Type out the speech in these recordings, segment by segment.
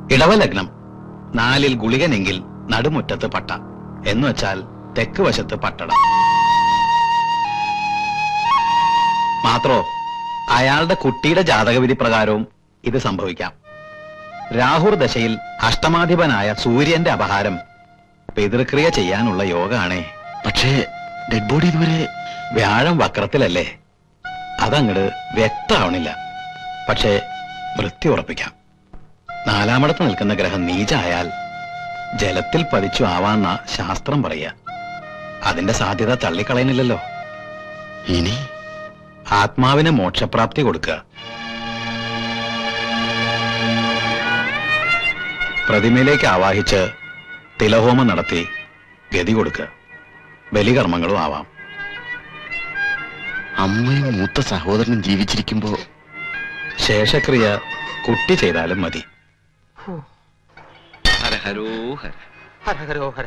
ഇടവലഗ്നം നാലിൽ ഗുളികനെങ്കിൽ നടുമുറ്റത്ത് പട്ട എന്നു വെച്ചാൽ തെക്ക് വശത്ത് പട്ടടം മാത്രോ അയാളുടെ കുട്ടിയുടെ ജാതകവിധി പ്രകാരവും ഇത് സംഭവിക്കാം രാഹുർ ദശയിൽ അഷ്ടമാധിപനായ സൂര്യന്റെ അപഹാരം പിതൃക്രിയ ചെയ്യാനുള്ള യോഗാണേ പക്ഷേ ഡെഡ് ബോഡി ഇതുവരെ വ്യാഴം വക്രത്തിലല്ലേ അതങ്ങട് വ്യക്തമാവണില്ല പക്ഷേ വൃത്തി ഉറപ്പിക്കാം നാലാമിടത്ത് നിൽക്കുന്ന ഗ്രഹം നീചായാൽ ജലത്തിൽ പതിച്ചു ആവാന്ന ശാസ്ത്രം പറയുക അതിന്റെ സാധ്യത തള്ളിക്കളയുന്നില്ലല്ലോ ഇനി ആത്മാവിന് മോക്ഷപ്രാപ്തി കൊടുക്കുക പ്രതിമയിലേക്ക് ആവാഹിച്ച് തിലഹോമം നടത്തി ഗതി കൊടുക്കുക ബലികർമ്മങ്ങളും ആവാം അമ്മയും മൂത്ത സഹോദരനും ജീവിച്ചിരിക്കുമ്പോ ശേഷക്രിയ കുട്ടി ചെയ്താലും മതി ഹരഹരോഹര ഹരഹരോഹര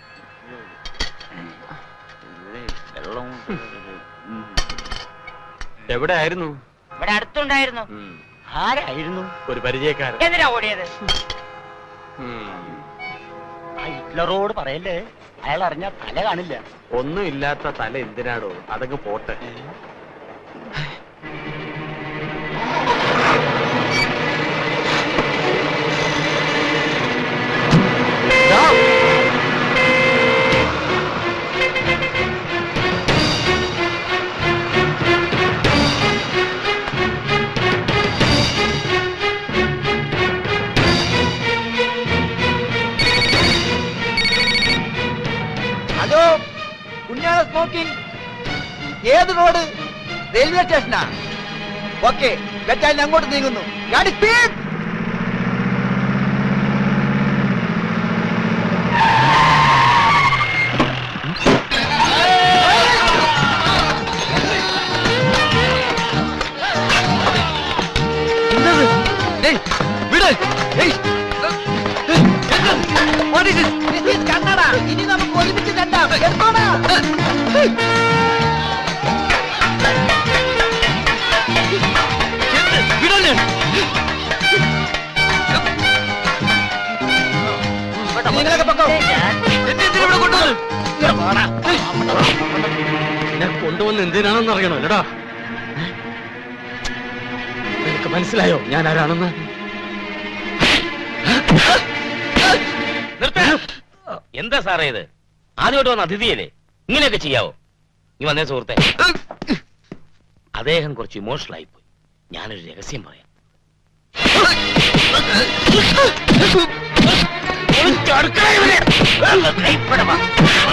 എവിടെ ആയിരുന്നു ഇവിടെ അടുത്തുണ്ടായിരുന്നു ആരായിരുന്നു ഒരു പരിചയക്കാരൻ എന്തിനാ ഓടിയത് ഉം. ആ ഹിറ്റ്ലറോട് പറയല്ലേ അയാൾ അറിഞ്ഞ തല കാണില്ല ഒന്നും ഇല്ലാത്ത തല എന്തിനാടോ അതൊക്കെ പോട്ടെ ഹലോ കുഞ്ഞാണ് സ്മോക്കിംഗ് ഏത് റോഡ് റെയിൽവേ സ്റ്റേഷനാ ഓക്കെ ബറ്റാലിയൻ അങ്ങോട്ട് നീങ്ങുന്നു ഗാഡി സ്പീഡ് കണ്ണട ഇനി നമുക്ക് ഒരുമിച്ച് കണ്ടാം എടുത്തോടാ നിങ്ങളൊക്കെ പൊക്കോ എന്നെ കൊണ്ടുവന്ന് എന്തിനാണെന്ന് അറിയണോ അല്ലടാ നിനക്ക് മനസ്സിലായോ ഞാൻ ആരാണെന്ന് നിർത്ത എന്താ സാറേ ഇത് ആദ്യമായിട്ട് വന്ന അതിഥിയല്ലേ ഇങ്ങനെയൊക്കെ ചെയ്യാവോ നീ വന്നേ സുഹൃത്തെ അദ്ദേഹം കുറച്ച് ഇമോഷണൽ ആയി പോയി ഞാനൊരു രഹസ്യം പറയാം ഒളിച്ചടുക്കള ഇവനെ. കൈപ്പട വാ.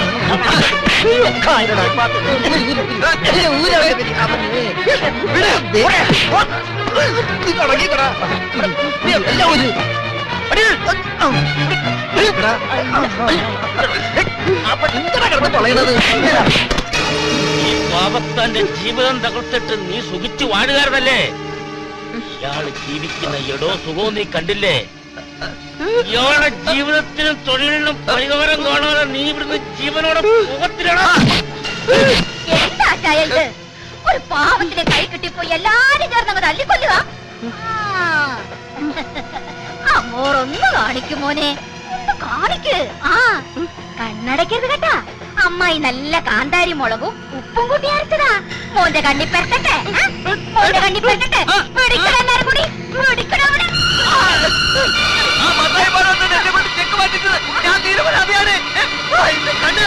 ഈ പാപത്താന്റെ ജീവിതം തകർത്തിട്ട് നീ സുഖിച്ചു വാഴുകാരനല്ലേ ഇയാള് ജീവിക്കുന്ന എടോ സുഖവും നീ കണ്ടില്ലേ ഇയാളുടെ ജീവിതത്തിനും തൊഴിലിനും പരിഹാരം കാണാതെ നീ ഇവിടുന്ന് ജീവനോടെ മുഖത്തിലടാ എന്താ ചായ ഇത് ഒരു പാവത്തിന്റെ കൈ കിട്ടിയപ്പോ എല്ലാരും ചേർന്നങ്ങ് തല്ലിക്കൊല്ലുക അമ്മോറൊന്ന് കാണിക്കും മോനെ ഒന്ന് കാണിക്ക് ആ കണ്ണടയ്ക്കരുത് കേട്ടാ അമ്മായി നല്ല കാന്താരി മുളകും ഉപ്പും കൂട്ടി അരച്ചതാ മോന്റെ കണ്ണി പെരട്ടെ മോന്റെ കണ്ണി പെരട്ടെ പിടിക്കണം എല്ലാരും കൂടി പിടിക്കണം അവിടെ ഞാൻ തീരുമാനമാണ് കണ്ണ്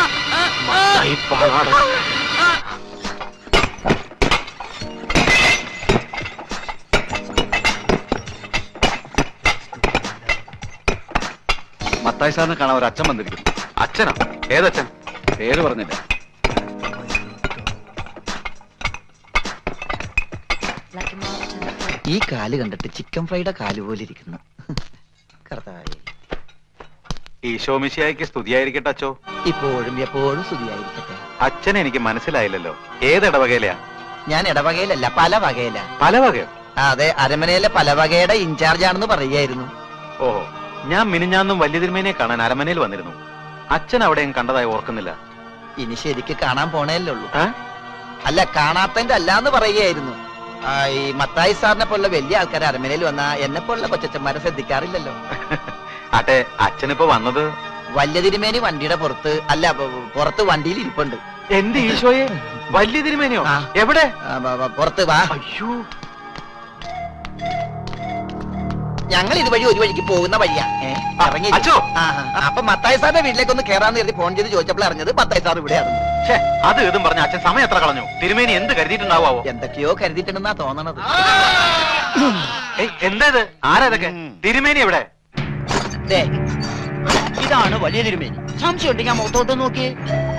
മത്തായി സാറിനെ കാണാൻ ഒരു അച്ഛൻ വന്നിരിക്കുന്നു അച്ഛനാ ഏതച്ഛൻ പേര് പറഞ്ഞില്ല ഈ കാല് കണ്ടിട്ട് ചിക്കൻ ഫ്രൈയുടെ കാല് പോലെ ഇരിക്കുന്നു കർത്താവേ ഈശോമിശിയായിക്ക് സ്തുതിയായിരിക്കട്ടെ അച്ചോ ഇപ്പോഴും എപ്പോഴും സ്തുതിയായിരിക്കട്ടെ അച്ഛനെ എനിക്ക് മനസ്സിലായില്ലല്ലോ ഏത് ഇടവകയിലെയാ ഞാൻ ഇടവകയിലല്ല പല വകയില പല വകയോ അതെ അരമനയിലെ പല വകയുടെ ഇൻചാർജ് ആണെന്ന് പറയായിരുന്നു ഓഹോ ഞാൻ മിനിഞ്ഞാന്നും വലിയ തിരുമേനെ കാണാൻ അരമനയിൽ വന്നിരുന്നു അച്ഛൻ അവിടെയും കണ്ടതായി ഓർക്കുന്നില്ല ഇനി ശരിക്ക് കാണാൻ പോണേല്ലേ ഉള്ളൂ ഏ? അല്ല കാണാത്തന്റെ അല്ലാന്ന് പറയുകയായിരുന്നു ആ, ഈ മത്തായി സാറിനെ പോലുള്ള വലിയ ആൾക്കാർ അരമനയിൽ വന്ന എന്നെ പോലുള്ള കൊച്ചന്മാരെ ശ്രദ്ധിക്കാറില്ലല്ലോ ആട്ടെ അച്ഛനിപ്പോ വന്നത് വലിയ തിരുമേനി വണ്ടിയുടെ പുറത്ത് അല്ല പ- പുറത്ത് വണ്ടിയിൽ ഇരിപ്പുണ്ട് എന്റെ ഈശോയെ വലിയ തിരുമേനിയോ ആ. എവിടെ ആ, വ- വ- പുറത്ത് വാ അയ്യോ ഞങ്ങൾ ഇതുവഴി ഒരു വഴിക്ക് പോകുന്ന വഴിയാ ഏ, ആ, ഇറങ്ങി അച്ചോ. ആ, ആ, അപ്പൊ മത്തായി സാറിന്റെ വീട്ടിലേക്ക് ഒന്ന് കേറാന്ന് കരുതി ഫോൺ ചെയ്ത് ചോദിച്ചപ്പോൾ അറിഞ്ഞത് മത്തായി സാർ ഇവിടെയാണ് ഛേ, അത് ഇതും പറഞ്ഞ അച്ഛൻ സമയം എത്ര കളഞ്ഞു തിരുമേനി എന്ത് കരുതിയിട്ടുണ്ടാവോ എന്തൊക്കെയോ കരുതിയിട്ടുണ്ടെന്നാ തോന്നണത് ഏയ് എന്താ ഇത് ആരാ ഇതൊക്കെ തിരുമേനി എവിടെ ദേ, ഇതാണ് വലിയ തിരുമേനി സംശയം ഉണ്ടെങ്കിൽ ആ മുഖത്തോട്ട് നോക്കിയേ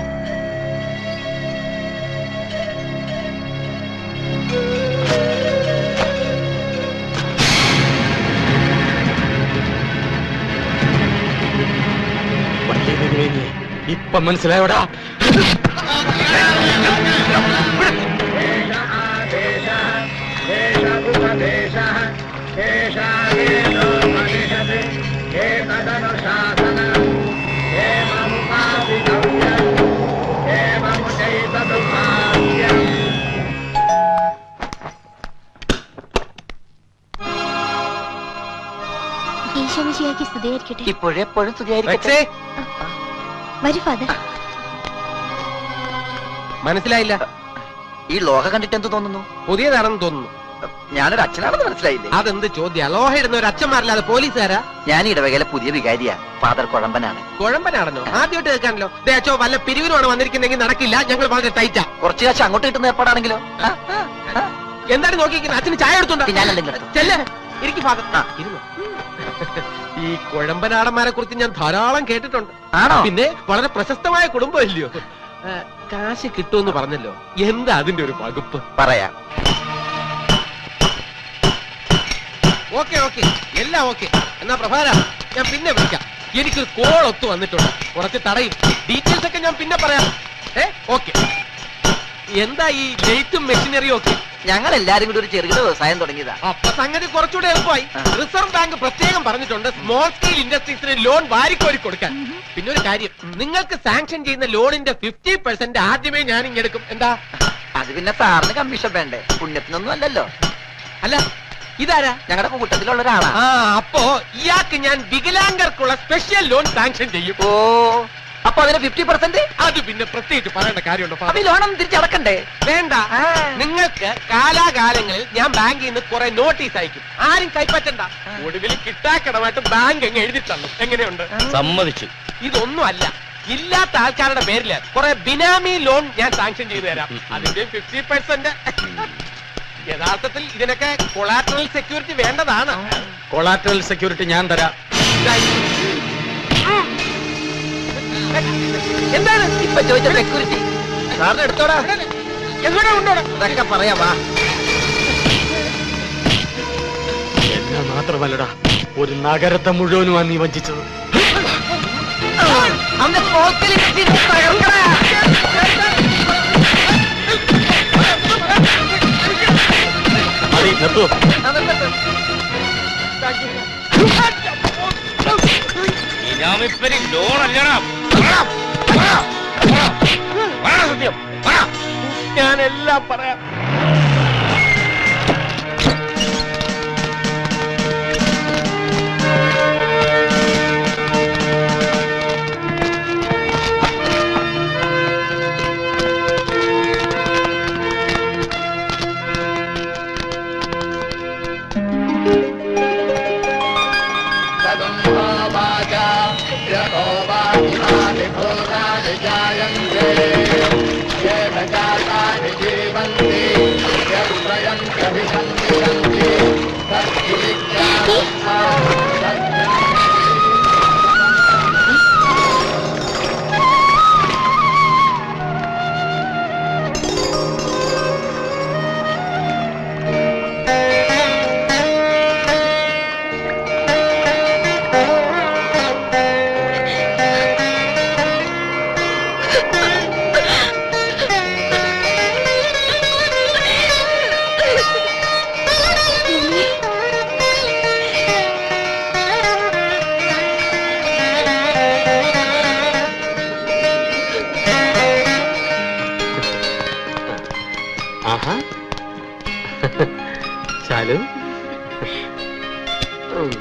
വലിയ തിരുമേനി ഇപ്പൊ മനസ്സിലായോടാ ഈശോമിശിയാക്കി സ്തുതിയായിരിക്കട്ടെ ഇപ്പോഴെപ്പോഴും സുഖായിരിക്കട്ടെ വരൂ ഫാദർ മനസ്സിലായില്ല ഈ ലോക കണ്ടിട്ട് എന്ത് തോന്നുന്നു പുതിയതാണെന്ന് തോന്നുന്നു ഞാനൊരു അച്ഛനാണെന്ന് മനസ്സിലായില്ലേ അതെന്ത് ചോദ്യ ലോഹ ഇടുന്ന ഒരു അച്ഛന്മാരല്ലാതെ പോലീസുകാരാ ഞാൻ ഇടവകയിലെ പുതിയ വികാരിയാ ഫാദർ കുഴമ്പനാണ് കുഴമ്പനാണെന്നോ ആദ്യമായിട്ട് കേൾക്കാനല്ലോ ദേ അച്ചോ വല്ല പിരിവിനുമാണ് വന്നിരിക്കുന്നെങ്കിൽ നടക്കില്ല ഞങ്ങൾ വളരെ ടൈറ്റാ കുറച്ച് കാശ് അങ്ങോട്ട് കിട്ടുന്ന ഏർപ്പാടാണെങ്കിലോ ആ, ആ, ആ. എന്താണ് നോക്കിയിരിക്കുന്നത് അച്ഛന് ചായ എടുത്തുണ്ടോ ഞാൻ എന്തെങ്കിലും എടുത്തോ? ചെല്ലേ ഇരിക്കും ഫാദർ ആ. ഇരുന്നു ഈ കുഴമ്പനാടന്മാരെ കുറിച്ച് ഞാൻ ധാരാളം കേട്ടിട്ടുണ്ട് ആണോ പിന്നെ വളരെ പ്രശസ്തമായ കുടുംബമല്ലയോ ആ, കാശ് കിട്ടുമെന്ന് പറഞ്ഞല്ലോ എന്താ അതിന്റെ ഒരു വകുപ്പ് പറയാം ഓക്കെ ഓക്കെ എല്ലാം ഓക്കെ എന്നാ പ്രഭാര ഞാൻ പിന്നെ വിളിക്കാം എനിക്കൊരു കോൾ ഒത്തു വന്നിട്ടുണ്ട് കുറച്ച് തടയും ഡീറ്റെയിൽസ് ഒക്കെ ഞാൻ പിന്നെ പറയാം ഏ ഓക്കെ എന്താ ഈ ലൈറ്റും മെഷീനറിയും ഒക്കെ ഞങ്ങൾ എല്ലാരും കൂടി ഒരു ചെറുകിട വ്യവസായം തുടങ്ങിയതാ അപ്പൊ സംഗതി കുറച്ചുകൂടെ എളുപ്പമായി ആ. റിസർവ് ബാങ്ക് പ്രത്യേകം പറഞ്ഞിട്ടുണ്ട് സ്മോൾ സ്കെയിൽ ഇൻഡസ്ട്രീസിന് ലോൺ വാരിക്കോരി കൊടുക്കാൻ പിന്നെ ഒരു കാര്യം നിങ്ങൾക്ക് സാങ്ഷൻ ചെയ്യുന്ന ലോണിന്റെ ഫിഫ്റ്റി പെർസെന്റ് ആദ്യമേ ഞാൻ ഇങ്ങെടുക്കും എന്താ അത് പിന്നെ സാറിന് കമ്മീഷൻ വേണ്ടേ പുണ്യത്തിനൊന്നും അല്ലല്ലോ അല്ല ഇതാരാ ഞങ്ങളുടെ കൂട്ടത്തിലുള്ള ഒരാളാ ആ അപ്പോ ഇയാൾക്ക് ഞാൻ വികലാംഗർക്കുള്ള സ്പെഷ്യൽ ലോൺ സാങ്ഷൻ ചെയ്യും ഓ അപ്പൊ അതിന് ഫിഫ്റ്റി പെർസെന്റ് അത് പിന്നെ പ്രത്യേകിച്ച് പറയേണ്ട കാര്യമുണ്ടോ അപ്പൊ ഫാദർ? ഈ ലോണൊന്നും തിരിച്ചടക്കണ്ടേ വേണ്ട ആ. നിങ്ങൾക്ക് കാലാകാലങ്ങളിൽ ഞാൻ ബാങ്കിൽ നിന്ന് കുറെ നോട്ടീസ് അയക്കും ആരും കൈപ്പറ്റണ്ട ഒടുവിൽ കിട്ടാക്കടമായിട്ട് ബാങ്ക് അങ്ങ് എഴുതി തന്നു എങ്ങനെയുണ്ട് സമ്മതിച്ചു ഇതൊന്നും അല്ല ഇല്ലാത്ത ആൾക്കാരുടെ പേരില് കുറെ ബിനാമി ലോൺ ഞാൻ സാങ്ഷൻ ചെയ്തു തരാം അതിന്റെ ഫിഫ്റ്റി പെർസെന്റ് യഥാർത്ഥത്തിൽ ഇതിനൊക്കെ കൊളാറ്ററൽ സെക്യൂരിറ്റി വേണ്ടതാണ് കൊളാറ്ററൽ സെക്യൂരിറ്റി ഞാൻ തരാം എന്താണ് ഇപ്പൊ ചോദിച്ച സെക്യൂരിറ്റി സാറിന് എടുത്തോടാ എങ്ങനെ ഉണ്ടോടെ ഇതൊക്കെ പറയാ വാ എന്നെ മാത്രമല്ലടാ ഒരു നഗരത്തെ മുഴുവനുമാണ് നീ വഞ്ചിച്ചത് അന്ന് small scale industry തകർക്കടാ. മതി നിർത്തൂ അതെന്താ? ഇനാമിപ്പരി ലോൺ അല്ലടാ സത്യം പറ. ഞാൻ എല്ലാം പറയാം ശാലു ഉം.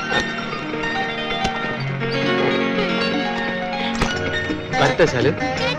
വരട്ടെ ശാലു